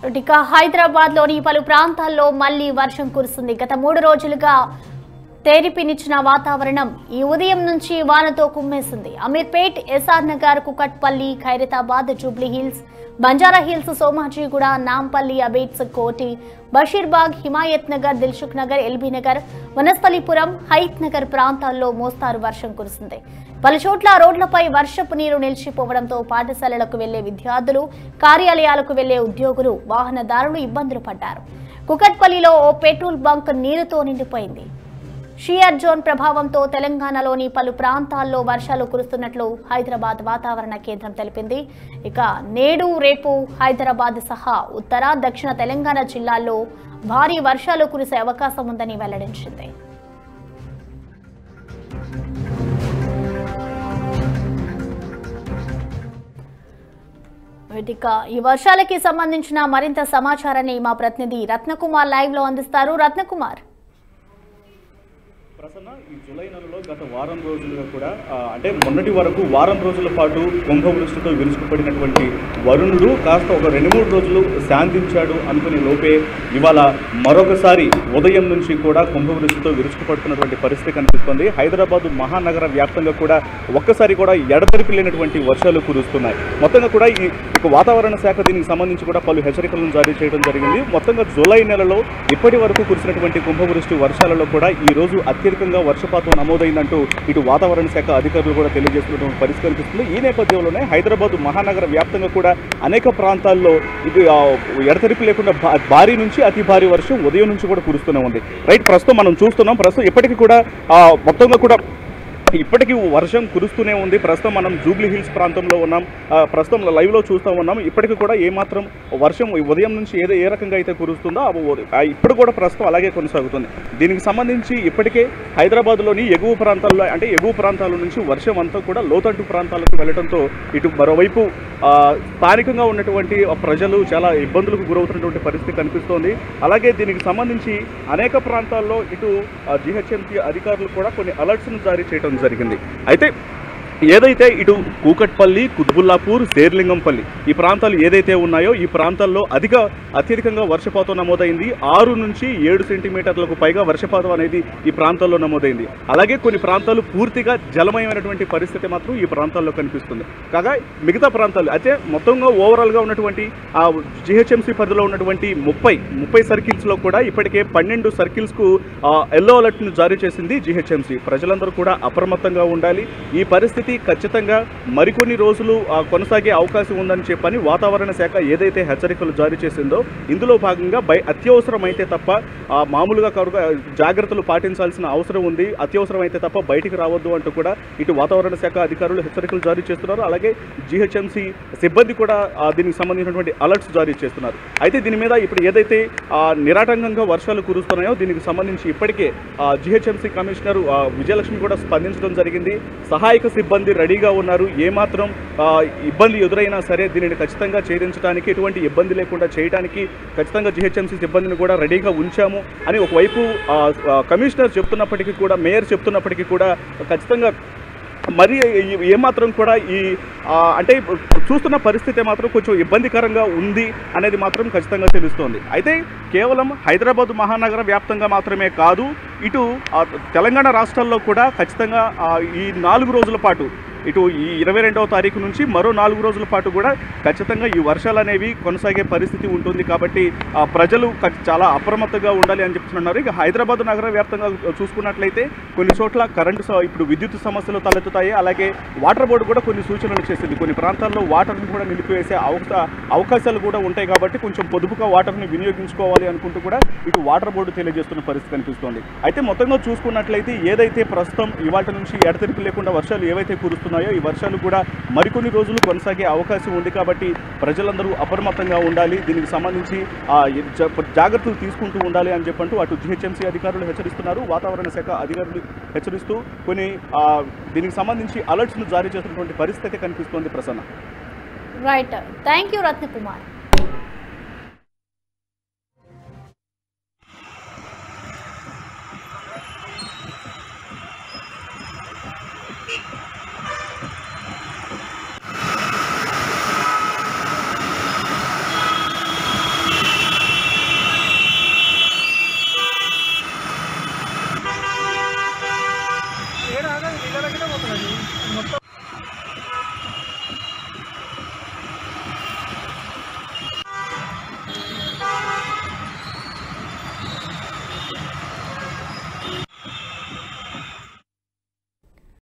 ఇక హైదరాబాద్ లోని పలు ప్రాంతాల్లో మళ్లీ వర్షం కురుస్తుంది గత మూడు రోజులుగా తేరిపినిచ్చిన వాతావరణం ఈ ఉదయం నుంచి వానతో కుమ్మేసింది అమీర్పేట్ ఎస్ఆర్ నగర్ కుకట్పల్లి ఖైరతాబాద్ జూబ్లీ హిల్స్ బంజారా హిల్స్ సోమాజిగూడ నాంపల్లి అబేట్స్ కోటి బషీర్బాగ్ హిమాయత్ నగర్ దిల్సుఖ్ నగర్ ఎల్బీ నగర్ వనస్థలిపురం హైత్ నగర్ ప్రాంతాల్లో మోస్తారు వర్షం కురిసింది పలు చోట్ల రోడ్లపై వర్షపు నీరు నిలిచిపోవడంతో పాఠశాలలకు వెళ్లే విద్యార్థులు కార్యాలయాలకు వెళ్లే ఉద్యోగులు వాహనదారులు ఇబ్బందులు పడ్డారు కుకట్పల్లిలో ఓ పెట్రోల్ బంక్ నీరుతో నిండిపోయింది షియర్ జోన్ ప్రభావంతో తెలంగాణలోని పలు ప్రాంతాల్లో వర్షాలు కురుస్తున్నట్లు హైదరాబాద్ వాతావరణ కేంద్రం తెలిపింది ఇక నేడు రేపు హైదరాబాద్ సహా ఉత్తర దక్షిణ తెలంగాణ జిల్లాల్లో భారీ వర్షాలు కురిసే అవకాశం ఉందని వెల్లడించింది ఇక ఈ వర్షాలకి సంబంధించిన మరింత సమాచారాన్ని మా ప్రతినిధి రత్నకుమార్ లైవ్ లో అందిస్తారు రత్నకుమార్ ప్రసన్న ఈ జూలై నెలలో గత వారం రోజులుగా కూడా ఆ, అంటే మొన్నటి వరకు వారం రోజుల పాటు కుంభవృష్టితో విరుచుకుపడినటువంటి వరుణుడు కాస్త ఒక రెండు మూడు రోజులు శాంతించాడు అనుకునే లోపే ఇవాళ మరొకసారి ఉదయం నుంచి కూడా కుంభవృష్టితో విరుచుకుపడుతున్నటువంటి పరిస్థితి కనిపిస్తుంది హైదరాబాద్ మహానగర వ్యాప్తంగా కూడా ఒక్కసారి కూడా ఎడతెరిపి లేనటువంటి వర్షాలు కురుస్తున్నాయి మొత్తంగా కూడా ఈ ఇక వాతావరణ శాఖ దీనికి సంబంధించి కూడా పలు హెచ్చరికలను జారీ చేయడం జరిగింది మొత్తంగా జూలై నెలలో ఇప్పటి వరకు కురిసినటువంటి కుంభవృష్టి వర్షాలలో కూడా ఈ రోజు అత్యధికంగా వర్షపాతం నమోదైందంటూ ఇటు వాతావరణ శాఖ అధికారులు కూడా తెలియజేస్తున్నటువంటి పరిస్థితి కనిపిస్తుంది ఈ నేపథ్యంలోనే హైదరాబాద్ మహానగర వ్యాప్తంగా కూడా అనేక ప్రాంతాల్లో ఇది ఆ, ఎడతెరిపి లేకుండా భా- భారీ నుంచి అతి భారీ వర్షం ఉదయం నుంచి కూడా కురుస్తూనే ఉంది రైట్ ప్రస్తుతం మనం చూస్తున్నాం ప్రస్తుతం ఇప్పటికీ కూడా ఆ, మొత్తంగా కూడా ఇప్పటికీ వర్షం కురుస్తూనే ఉంది ప్రస్తుతం మనం జూబ్లీ హిల్స్ ప్రాంతంలో ఉన్నాం ఆ, ప్రస్తుతం లైవ్లో చూస్తూ ఉన్నాం ఇప్పటికీ కూడా ఏమాత్రం వర్షం ఈ ఉదయం నుంచి ఏదో ఏ రకంగా అయితే కురుస్తుందో ఆ ఉ- ఆ ఇప్పుడు కూడా ప్రస్తుతం అలాగే కొనసాగుతుంది దీనికి సంబంధించి ఇప్పటికే హైదరాబాద్లోని ఎగువ ప్రాంతాల్లో అంటే ఎగువ ప్రాంతాల నుంచి వర్షం అంతా కూడా లోతట్టు ప్రాంతాలకు వెళ్ళడంతో ఇటు మరోవైపు ఆ, స్థానికంగా ఉన్నటువంటి ప్రజలు చాలా ఇబ్బందులకు గురవుతున్నటువంటి పరిస్థితి కనిపిస్తోంది అలాగే దీనికి సంబంధించి అనేక ప్రాంతాల్లో ఇటు జిహెచ్ఎంసీ అధికారులు కూడా కొన్ని అలర్ట్స్ను జారీ చేయడం జరిగింది అయితే ఏదైతే ఇటు కూకట్పల్లి కుత్బుల్లాపూర్ శేర్లింగంపల్లి ఈ ప్రాంతాలు ఏదైతే ఉన్నాయో ఈ ప్రాంతాల్లో అధిక అత్యధికంగా వర్షపాతం నమోదైంది ఆరు నుంచి ఏడు సెంటీమీటర్లకు పైగా వర్షపాతం అనేది ఈ ప్రాంతాల్లో నమోదైంది అలాగే కొన్ని ప్రాంతాలు పూర్తిగా జలమయమైనటువంటి పరిస్థితి మాత్రం ఈ ప్రాంతాల్లో కనిపిస్తుంది కాగా మిగతా ప్రాంతాలు అయితే మొత్తంగా ఓవరాల్గా ఉన్నటువంటి ఆ జిహెచ్ఎంసీ పరిధిలో ఉన్నటువంటి ముప్పై ముప్పై సర్కిల్స్లో కూడా ఇప్పటికే పన్నెండు సర్కిల్స్కు ఎల్లో అలర్ట్ను జారీ చేసింది జిహెచ్ఎంసీ ప్రజలందరూ కూడా అప్రమత్తంగా ఉండాలి ఈ పరిస్థితి ఖచ్చితంగా మరికొన్ని రోజులు ఆ, కొనసాగే అవకాశం ఉందని చెప్పని వాతావరణ శాఖ ఏదైతే హెచ్చరికలు జారీ చేసిందో ఇందులో భాగంగా బై అత్యవసరమైతే తప్ప ఆ, మామూలుగా కనుక జాగ్రత్తలు పాటించాల్సిన అవసరం ఉంది అత్యవసరమైతే తప్ప బయటికి రావద్దు అంటూ కూడా ఇటు వాతావరణ శాఖ అధికారులు హెచ్చరికలు జారీ చేస్తున్నారు అలాగే జిహెచ్ఎంసీ సిబ్బంది కూడా ఆ, దీనికి సంబంధించినటువంటి అలర్ట్స్ జారీ చేస్తున్నారు అయితే దీని మీద ఇప్పుడు ఏదైతే ఆ, నిరాటంకంగా వర్షాలు కురుస్తున్నాయో దీనికి సంబంధించి ఇప్పటికే జిహెచ్ఎంసీ కమిషనర్ ఆ, విజయలక్ష్మి కూడా స్పందించడం జరిగింది సహాయక సిబ్బంది రెడీగా ఉన్నారు ఏమాత్రం ఆ, ఇబ్బంది ఎదురైనా సరే దీనిని ఖచ్చితంగా ఛేదించడానికి ఎటువంటి ఇబ్బంది లేకుండా చేయడానికి ఖచ్చితంగా జిహెచ్ఎంసీ సిబ్బందిని కూడా రెడీగా ఉంచాము అని ఒకవైపు ఆ, ఆ, కమిషనర్ చెప్తున్నప్పటికీ కూడా మేయర్ చెప్తున్నప్పటికీ కూడా ఖచ్చితంగా మరి ఈ- ఏమాత్రం కూడా ఈ ఆ, అంటే ఇప్పుడు చూస్తున్న పరిస్థితి మాత్రం కొంచెం ఇబ్బందికరంగా ఉంది అనేది మాత్రం ఖచ్చితంగా తెలుస్తోంది అయితే కేవలం హైదరాబాద్ మహానగర వ్యాప్తంగా మాత్రమే కాదు ఇటు ఆ, తెలంగాణ రాష్ట్రాల్లో కూడా ఖచ్చితంగా ఆ, ఈ నాలుగు రోజుల పాటు ఇటు ఈ ఇరవై రెండవ తారీఖు నుంచి మరో నాలుగు రోజుల పాటు కూడా ఖచ్చితంగా ఈ వర్షాలు అనేవి కొనసాగే పరిస్థితి ఉంటుంది కాబట్టి ఆ, ప్రజలు ఖ- చాలా అప్రమత్తంగా ఉండాలి అని చెప్తున్నారు ఇక హైదరాబాద్ నగర వ్యాప్తంగా చూసుకున్నట్లయితే కొన్ని చోట్ల కరెంటు స- ఇప్పుడు విద్యుత్ సమస్యలు తలెత్తుతాయి అలాగే వాటర్ బోర్డు కూడా కొన్ని సూచనలు చేసింది కొన్ని ప్రాంతాల్లో వాటర్ని కూడా నిలిపివేసే అవకాశ అవకాశాలు కూడా ఉంటాయి కాబట్టి కొంచెం పొదుపుగా వాటర్ని వినియోగించుకోవాలి అనుకుంటూ కూడా ఇటు వాటర్ బోర్డు తెలియజేస్తున్న పరిస్థితి కనిపిస్తోంది అయితే మొత్తంగా చూసుకున్నట్లయితే ఏదైతే ప్రస్తుతం ఇవాటి నుంచి ఎడతెరిపి లేకుండా వర్షాలు ఏవైతే కురుస్తున్నాయో ఈ వర్షాలు కూడా మరికొన్ని రోజులు కొనసాగే అవకాశం ఉంది కాబట్టి ప్రజలందరూ అప్రమత్తంగా ఉండాలి దీనికి సంబంధించి ఆ, జ- జాగ్రత్తలు తీసుకుంటూ ఉండాలి అని చెప్పంటూ అటు జిహెచ్ఎంసీ అధికారులు హెచ్చరిస్తున్నారు వాతావరణ శాఖ అధికారులు హెచ్చరిస్తూ కొన్ని ఆ, దీనికి సంబంధించి అలర్ట్స్ను జారీ చేసినటువంటి పరిస్థితి కనిపిస్తోంది Prasanna right thank you Ratnakumar